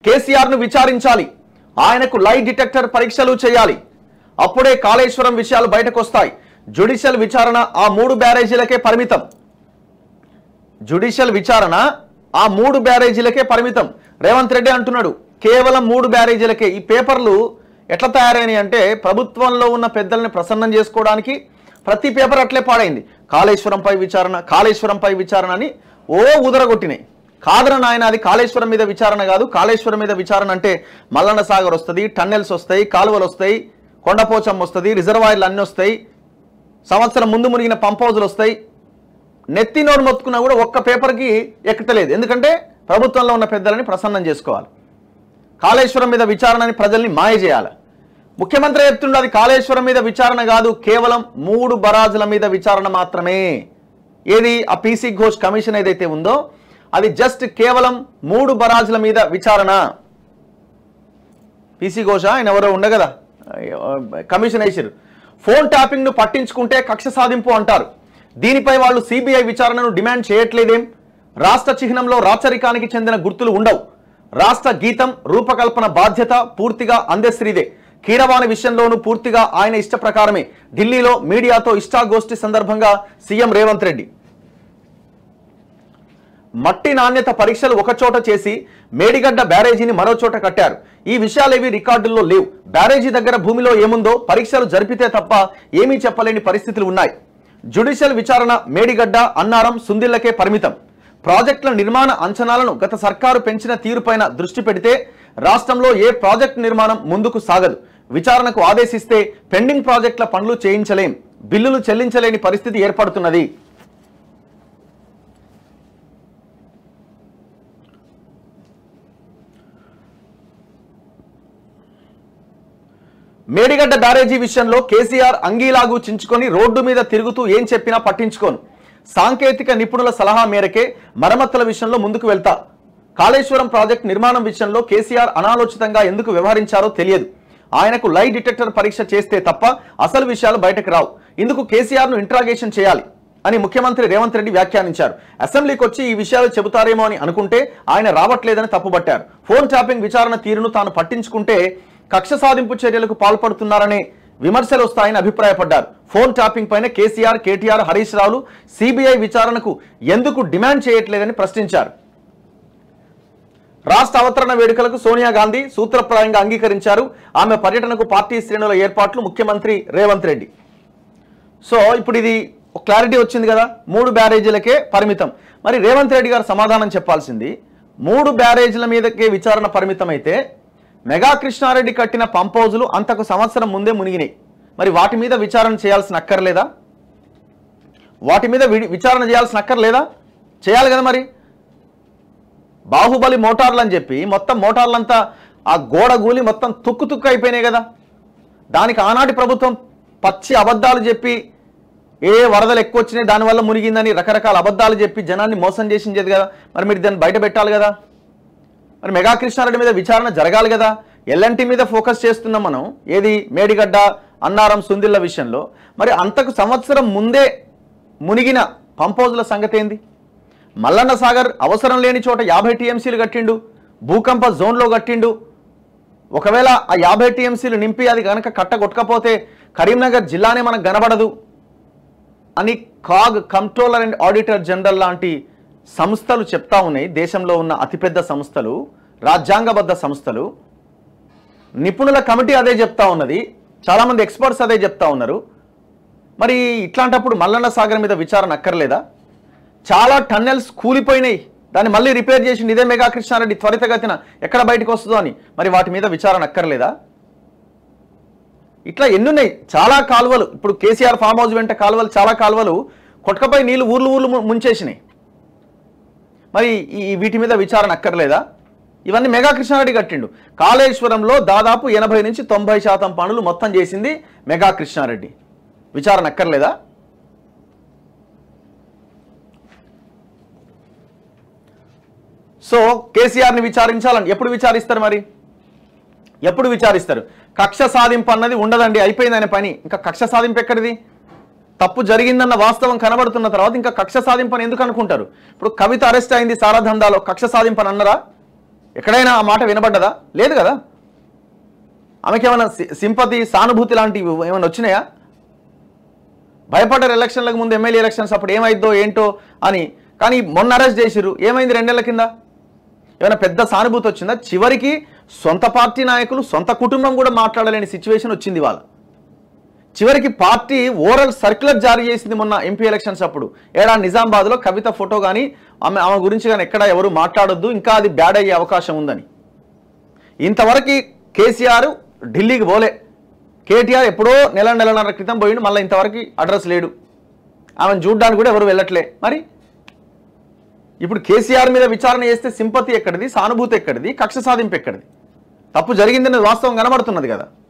కేసీఆర్ ను విచారించాలి ఆయనకు lie detector పరీక్షలు చేయాలి అప్పుడే కాళేశ్వరం విషయాలు బయటకు వస్తాయి జ్యుడిషియల్ విచారణ ఆ మూడు బ్యారేజీలకే పరిమితం జ్యుడిషియల్ విచారణ ఆ మూడు బ్యారేజీలకే పరిమితం రేవంత్ రెడ్డి అంటున్నాడు కేవలం మూడు బ్యారేజీలకే ఈ పేపర్లు ఎట్లా తయారైనాయి అంటే ప్రభుత్వంలో ఉన్న పెద్దల్ని ప్రసన్నం చేసుకోవడానికి ప్రతి పేపర్ అట్లే పాడైంది కాళేశ్వరంపై విచారణ కాళేశ్వరంపై విచారణ అని ఓ ఉదరగొట్టినాయి కాదర నాయన అది కాళేశ్వరం మీద విచారణ కాదు కాళేశ్వరం మీద విచారణ అంటే మల్లన్న సాగర్ వస్తుంది టన్నెల్స్ వస్తాయి కాలువలు వస్తాయి కొండపోచం వస్తుంది రిజర్వాయర్లు అన్నీ వస్తాయి సంవత్సరం ముందు మునిగిన పంప్ హౌజులు వస్తాయి నెత్తి నోరు మొత్తుకున్నా కూడా ఒక్క పేపర్కి ఎక్కటలేదు ఎందుకంటే ప్రభుత్వంలో ఉన్న పెద్దలని ప్రసన్నం చేసుకోవాలి కాళేశ్వరం మీద విచారణని ప్రజల్ని మాయ చేయాలి ముఖ్యమంత్రి చెప్తుండే అది కాళేశ్వరం మీద విచారణ కాదు కేవలం మూడు బరాజుల మీద విచారణ మాత్రమే ఏది ఆ పీసీ ఘోష్ కమిషన్ ఏదైతే ఉందో అది జస్ట్ కేవలం మూడు బరాజుల మీద విచారణ పీసీ ఘోష ఆయన ఎవరో ఉండ కదా కమిషన్ వేసారు ఫోన్ ట్యాపింగ్ ను పట్టించుకుంటే కక్ష సాధింపు అంటారు దీనిపై వాళ్ళు సిబిఐ విచారణను డిమాండ్ చేయట్లేదేం రాష్ట్ర చిహ్నంలో రాచరికానికి చెందిన గుర్తులు ఉండవు రాష్ట్ర గీతం రూపకల్పన బాధ్యత పూర్తిగా అందశ్రీదే కీరవాణి విషయంలోనూ పూర్తిగా ఆయన ఇష్ట ప్రకారమే ఢిల్లీలో మీడియాతో ఇష్టాగోష్ఠి సందర్భంగా సీఎం రేవంత్ రెడ్డి మట్టి నాణ్యత పరీక్షలు ఒక చోట చేసి మేడిగడ్డ బ్యారేజీని మరో చోట కట్టారు ఈ విషయాలేవి రికార్డుల్లో లేవు బ్యారేజీ దగ్గర భూమిలో ఏముందో పరీక్షలు జరిపితే తప్ప ఏమీ చెప్పలేని పరిస్థితులు ఉన్నాయి జ్యుడిషియల్ విచారణ మేడిగడ్డ అన్నారం సుందిళ్లకే పరిమితం ప్రాజెక్టుల నిర్మాణ అంచనాలను గత సర్కారు పెంచిన తీరుపైన దృష్టి పెడితే రాష్ట్రంలో ఏ ప్రాజెక్టు నిర్మాణం ముందుకు సాగదు విచారణకు ఆదేశిస్తే పెండింగ్ ప్రాజెక్టుల పనులు చేయించలేం బిల్లులు చెల్లించలేని పరిస్థితి ఏర్పడుతున్నది మేడిగడ్డ బ్యారేజీ విషయంలో కేసీఆర్ అంగీలాగు చించుకొని రోడ్డు మీద తిరుగుతూ ఏం చెప్పినా పట్టించుకోను సాంకేతిక నిపుణుల సలహా మేరకే మరమ్మతుల విషయంలో ముందుకు వెళ్తా కాళేశ్వరం ప్రాజెక్ట్ నిర్మాణం విషయంలో కేసీఆర్ అనాలోచితంగా ఎందుకు వ్యవహరించారో తెలియదు ఆయనకు లై డిటెక్టర్ పరీక్ష చేస్తే తప్ప అసలు విషయాలు బయటకు రావు ఇందుకు కేసీఆర్ ను ఇంట్రాగేషన్ చేయాలి అని ముఖ్యమంత్రి రేవంత్ రెడ్డి వ్యాఖ్యానించారు అసెంబ్లీకి వచ్చి ఈ విషయాలు చెబుతారేమో అని అనుకుంటే ఆయన రావట్లేదని తప్పుపట్టారు ఫోన్ ట్యాపింగ్ విచారణ తీరును తాను పట్టించుకుంటే కక్ష సాధింపు చర్యలకు పాల్పడుతున్నారనే విమర్శలు వస్తాయని అభిప్రాయపడ్డారు ఫోన్ ట్యాపింగ్ పైన కేసీఆర్ కేటీఆర్ హరీష్ రావులు సిబిఐ విచారణకు ఎందుకు డిమాండ్ చేయట్లేదని ప్రశ్నించారు రాష్ట్ర అవతరణ వేడుకలకు సోనియా గాంధీ సూత్రప్రాయంగా అంగీకరించారు ఆమె పర్యటనకు పార్టీ శ్రేణుల ఏర్పాట్లు ముఖ్యమంత్రి రేవంత్ రెడ్డి సో ఇప్పుడు ఇది ఒక క్లారిటీ వచ్చింది కదా మూడు బ్యారేజీలకే పరిమితం మరి రేవంత్ రెడ్డి గారు సమాధానం చెప్పాల్సింది మూడు బ్యారేజీల మీదకే విచారణ పరిమితం అయితే మెగా కృష్ణారెడ్డి కట్టిన పంప్ హౌజులు అంతకు సంవత్సరం ముందే మునిగినాయి మరి వాటి మీద విచారణ చేయాల్సిన అక్కర్లేదా వాటి మీద వి- విచారణ చేయాల్సిన అక్కర్లేదా చేయాలి కదా మరి బాహుబలి మోటార్లు అని చెప్పి మొత్తం మోటార్లంతా ఆ గోడ గూలి మొత్తం తుక్కు తుక్కు అయిపోయినాయి కదా దానికి ఆనాటి ప్రభుత్వం పచ్చి అబద్ధాలు చెప్పి ఏ వరదలు ఎక్కువ వచ్చినాయి దానివల్ల మునిగిందని రకరకాల అబద్ధాలు చెప్పి జనాన్ని మోసం చేసింది కదా మరి మీరు దాన్ని బయట పెట్టాలి కదా మరి మెగా కృష్ణారెడ్డి మీద విచారణ జరగాలి కదా ఎల్ఎన్టీ మీద ఫోకస్ చేస్తున్నాం మనం ఏది మేడిగడ్డ అన్నారం సుందిళ్ళ విషయంలో మరి అంతకు సంవత్సరం ముందే మునిగిన పంపోజుల సంగతి ఏంది మల్లన్న సాగర్ అవసరం లేని చోట యాభై టీఎంసీలు కట్టిండు భూకంప జోన్లో కట్టిండు ఒకవేళ ఆ యాభై టీఎంసీలు నింపి అది కనుక కట్టగొట్టకపోతే కరీంనగర్ జిల్లానే మనకు కనబడదు అని CAG controller and auditor general లాంటి సంస్థలు చెప్తా ఉన్నాయి దేశంలో ఉన్న అతిపెద్ద సంస్థలు రాజ్యాంగబద్ధ సంస్థలు నిపుణుల కమిటీ అదే చెప్తా ఉన్నది చాలామంది ఎక్స్పర్ట్స్ అదే చెప్తా ఉన్నారు మరి ఇట్లాంటప్పుడు మల్లన్న సాగర్ మీద విచారణ అక్కర్లేదా చాలా టన్నెల్స్ కూలిపోయినాయి దాన్ని మళ్ళీ రిపేర్ చేసి ఇదే మెగా కృష్ణారెడ్డి త్వరితగతిన ఎక్కడ బయటకు వస్తుందో అని మరి వాటి మీద విచారణ అక్కర్లేదా ఇట్లా ఎన్నున్నాయి చాలా కాలువలు ఇప్పుడు కేసీఆర్ ఫామ్ హౌస్ వెంట కాలువలు చాలా కాలువలు కొట్టకపై నీళ్లు ఊర్లు ఊర్లు ము- ముంచేసినాయి మరి ఈ వీటి మీద విచారణ అక్కర్లేదా ఇవన్నీ మెగా కృష్ణారెడ్డి కట్టిండు కాళేశ్వరంలో దాదాపు ఎనభై నుంచి తొంభై శాతం పనులు మొత్తం చేసింది మెగా కృష్ణారెడ్డి విచారణ అక్కర్లేదా సో కేసీఆర్ని విచారించాలని ఎప్పుడు విచారిస్తారు మరి ఎప్పుడు విచారిస్తారు కక్ష సాధింపు అన్నది ఉండదండి అయిపోయింది ఆయన పని ఇంకా కక్ష సాధింపు ఎక్కడిది తప్పు జరిగిందన్న వాస్తవం కనబడుతున్న తర్వాత ఇంకా కక్ష సాధింపు అని ఎందుకు అనుకుంటారు ఇప్పుడు కవిత అరెస్ట్ అయింది సారాధందాలో కక్ష సాధింపు అని అన్నరా ఎక్కడైనా ఆ మాట వినబడ్డదా లేదు కదా ఆమెకి ఏమైనా సి- సింపతి సానుభూతి లాంటివి ఏమైనా వచ్చినాయా భయపడ్డారు ఎలక్షన్లకు ముందు ఎమ్మెల్యే ఎలక్షన్స్ అప్పుడు ఏమైద్దో ఏంటో అని కానీ మొన్న అరెస్ట్ చేసిరు ఏమైంది రెండేళ్ల కింద ఏమైనా పెద్ద సానుభూతి వచ్చిందా చివరికి సొంత పార్టీ నాయకులు సొంత కుటుంబం కూడా మాట్లాడలేని సిచ్యువేషన్ వచ్చింది వాళ్ళ చివరికి పార్టీ ఓరల్ సర్క్యులర్ జారీ చేసింది మొన్న ఎంపీ ఎలక్షన్స్ అప్పుడు ఏడా నిజామాబాద్లో కవిత ఫోటో కానీ ఆమె ఆమె గురించి కానీ ఎక్కడ ఎవరు మాట్లాడొద్దు ఇంకా అది బ్యాడ్ అయ్యే అవకాశం ఉందని ఇంతవరకు కేసీఆర్ ఢిల్లీకి పోలే కేటీఆర్ ఎప్పుడో నెల నెలన్నర క్రితం పోయిండు మళ్ళీ ఇంతవరకు అడ్రస్ లేడు ఆమెను చూడ్డానికి కూడా ఎవరు వెళ్ళట్లే మరి ఇప్పుడు కేసీఆర్ మీద విచారణ చేస్తే సింపతి ఎక్కడిది సానుభూతి ఎక్కడిది కక్ష సాధింపు ఎక్కడిది తప్పు జరిగిందనేది వాస్తవం కనబడుతున్నది కదా